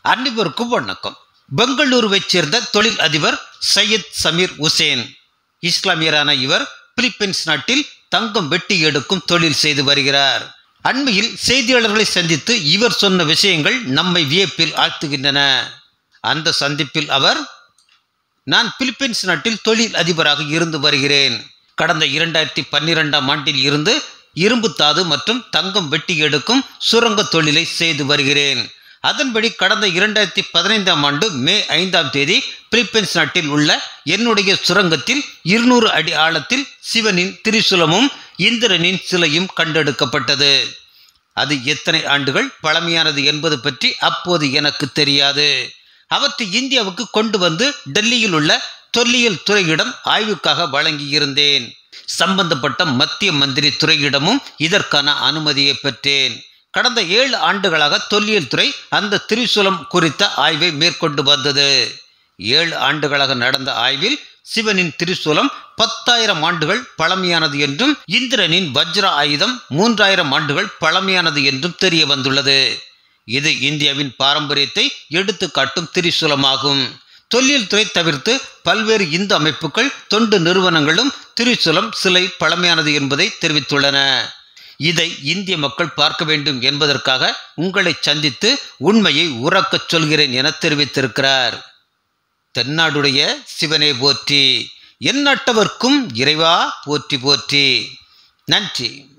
அனைவருக்கும் வணக்கம் பெங்களூருவைச் சேர்ந்த தொழில் அதிபர் சையத் சமீர் உசேன் இஸ்லாமியரான இவர் பிலிப்பைன்ஸ் நாட்டில் தங்கம் வெட்டி எடுக்கும் தொழில் செய்து வருகிறார் அண்மையில் செய்தியாளர்களை சந்தித்து இவர் சொன்ன விஷயங்கள் நம்மை வியப்பில் ஆழ்த்துகின்றன அந்த சந்திப்பில் அவர் நான் பிலிப்பைன்ஸ் நாட்டில் தொழில் அதிபராக இருந்து வருகிறேன் கடந்த இரண்டாயிரத்தி பன்னிரெண்டாம் ஆண்டில் இருந்து இரும்பு தாது மற்றும் தங்கம் வெட்டி எடுக்கும் சுரங்க தொழிலை செய்து வருகிறேன் அதன்படி கடந்த இரண்டாயிரத்தி பதினைந்தாம் ஆண்டு மே ஐந்தாம் தேதி பிலிப்பைன்ஸ் நாட்டில் உள்ள என்னுடைய சுரங்கத்தில் இருநூறு அடி ஆழத்தில் சிவனின் திரிசூலமும் இந்திரனின் சிலையும் கண்டெடுக்கப்பட்டது அது எத்தனை ஆண்டுகள் பழமையானது என்பது பற்றி அப்போது எனக்கு தெரியாது அவற்றை இந்தியாவுக்கு கொண்டு வந்து டெல்லியில் உள்ள தொல்லியல் துறையிடம் ஆய்வுக்காக வழங்கியிருந்தேன் சம்பந்தப்பட்ட மத்திய மந்திரி துறையிடமும் இதற்கான அனுமதியை பெற்றேன் கடந்த ஏழு ஆண்டுகளாக தொல்லியல் துறை அந்த திரிசூலம் குறித்த ஆய்வை மேற்கொண்டு வந்தது ஏழு ஆண்டுகளாக நடந்த ஆய்வில் சிவனின் திரிசூலம் பத்தாயிரம் ஆண்டுகள் பழமையானது என்றும் இந்திரனின் வஜ்ர ஆயுதம் மூன்றாயிரம் ஆண்டுகள் பழமையானது என்றும் தெரிய வந்துள்ளது இது இந்தியாவின் பாரம்பரியத்தை எடுத்து காட்டும் திரிசூலமாகும் தொல்லியல் துறை தவிர்த்து பல்வேறு இந்து அமைப்புகள் தொண்டு நிறுவனங்களும் திரிசூலம் சிலை பழமையானது என்பதை தெரிவித்துள்ளன இதை இந்திய மக்கள் பார்க்க வேண்டும் என்பதற்காக உங்களை சந்தித்து உண்மையை உறக்கச் சொல்கிறேன் என தெரிவித்திருக்கிறார் தென்னாடுடைய சிவனை போற்றி எந்நாட்டவர்க்கும் இறைவா போற்றி போற்றி நன்றி